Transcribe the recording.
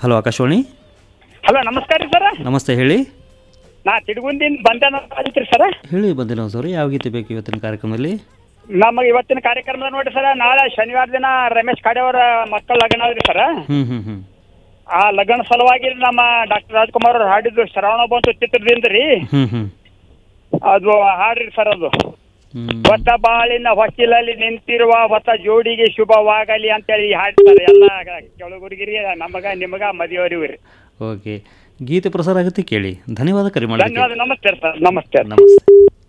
hello Akashvani hello ನಮಸ್ಕಾರ ರೀ ಸರ ನಮಸ್ತೆ ಹೇಳಿ ನಾ ತಿಡ್ಗುಂದಿನ ಬಂಧನ ಐತ್ರಿ ಸರ ಹೇಳಿ ಬಂದಿಲ್ಲ ಸರ್ ಯಾವ ಗೀತೆ ಬೇಕು ಇವತ್ತಿನ ಕಾರ್ಯಕ್ರಮದಲ್ಲಿ ನಮಗೆ ಇವತ್ತಿನ ಕಾರ್ಯಕ್ರಮದ ನೋಡ್ರಿ ಸರ ನಾಳೆ ಶನಿವಾರ ದಿನ ರಮೇಶ್ ಖಾಡೆ ಅವರ ಮಕ್ಕಳ ಲಗ್ನ ಅದ್ರಿ ಸರ ಹ್ಞೂ ಹ್ಞೂ ಹ್ಞೂ ಆ ಲಗ್ನ ಸಲುವಾಗಿ ನಮ್ಮ ಡಾಕ್ಟರ್ ರಾಜ್ಕುಮಾರ್ ಅವ್ರು ಹಾಡಿದ್ದು ಶ್ರವಣ ಬಂತು ಚಿತ್ರದಿಂದ ರೀ ಹ್ಞೂ ಹ್ಞೂ ಅದು ಹಾಡ್ರಿ ಸರ್ ಅದು ಹ್ಞೂ ಹೊಸ ಬಾಳಿನ ಹೊಸ್ತಿಲಲ್ಲಿ ನಿಂತಿರುವ ಹೊಸ ಜೋಡಿಗೆ ಶುಭವಾಗಲಿ ಅಂತೇಳಿ ಹಾಡ್ತಾರೆ ಎಲ್ಲ ಕೆಳಗುರಿಗಿರಿ ನಮಗ ನಿಮಗ ಮದುವೆಯವರಿಗೂ ರೀ ಓಕೆ ಗೀತೆ ಪ್ರಸಾರ ಆಗುತ್ತೆ ಕೇಳಿ ಧನ್ಯವಾದ ಕರೆ ಮಾಡಿ ಧನ್ಯವಾದ ನಮಸ್ತೆ ಸರ್ ನಮಸ್ತೆ ನಮಸ್ತೆ